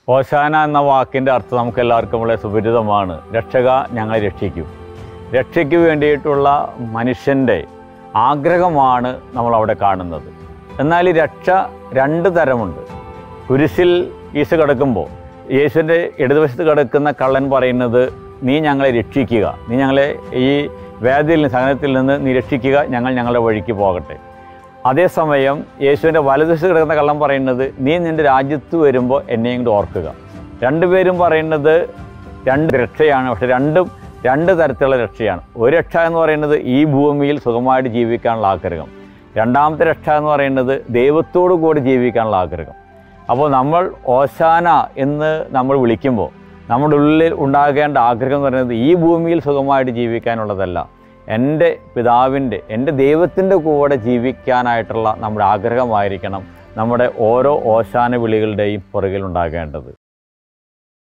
ഓശാന എന്ന വാക്കിൻ്റെ അർത്ഥം നമുക്ക് എല്ലാവർക്കും വളരെ സുപരിതമാണ് രക്ഷക ഞങ്ങളെ രക്ഷിക്കും രക്ഷയ്ക്ക് വേണ്ടിയിട്ടുള്ള മനുഷ്യൻ്റെ ആഗ്രഹമാണ് നമ്മൾ അവിടെ കാണുന്നത് എന്നാൽ ഈ രക്ഷ രണ്ട് തരമുണ്ട് കുരിശിൽ ഈശോ കിടക്കുമ്പോൾ യേശുവിൻ്റെ ഇടതുവശത്ത് കിടക്കുന്ന കള്ളൻ പറയുന്നത് നീ ഞങ്ങളെ രക്ഷിക്കുക നീ ഞങ്ങളെ ഈ വേദയിൽ നിന്ന് സഹനത്തിൽ നിന്ന് നീ രക്ഷിക്കുക ഞങ്ങൾ ഞങ്ങളുടെ വഴിക്ക് പോകട്ടെ അതേസമയം യേശുവിൻ്റെ വലതുവശത്ത് കിടക്കുന്ന കള്ളൻ പറയുന്നത് നീ നിൻ്റെ രാജ്യത്ത് വരുമ്പോൾ എന്നെയും കൂടി ഓർക്കുക രണ്ടുപേരും പറയുന്നത് രണ്ട് രക്ഷയാണ് പക്ഷെ രണ്ടും രണ്ട് തരത്തിലുള്ള രക്ഷയാണ് ഒരു രക്ഷ എന്ന് പറയുന്നത് ഈ ഭൂമിയിൽ സുഖമായിട്ട് ജീവിക്കാനുള്ള ആഗ്രഹം രണ്ടാമത്തെ രക്ഷ എന്ന് പറയുന്നത് ദൈവത്തോടു കൂടി ജീവിക്കാനുള്ള ആഗ്രഹം അപ്പോൾ നമ്മൾ ഓശാന എന്ന് നമ്മൾ വിളിക്കുമ്പോൾ നമ്മുടെ ഉള്ളിൽ ഉണ്ടാകേണ്ട ആഗ്രഹം എന്ന് പറയുന്നത് ഈ ഭൂമിയിൽ സുഖമായിട്ട് ജീവിക്കാനുള്ളതല്ല എൻ്റെ പിതാവിൻ്റെ എൻ്റെ ദൈവത്തിൻ്റെ കൂടെ ജീവിക്കാനായിട്ടുള്ള നമ്മുടെ ആഗ്രഹമായിരിക്കണം നമ്മുടെ ഓരോ ഓശാന വിളികളുടെയും പുറകിൽ ഉണ്ടാകേണ്ടത്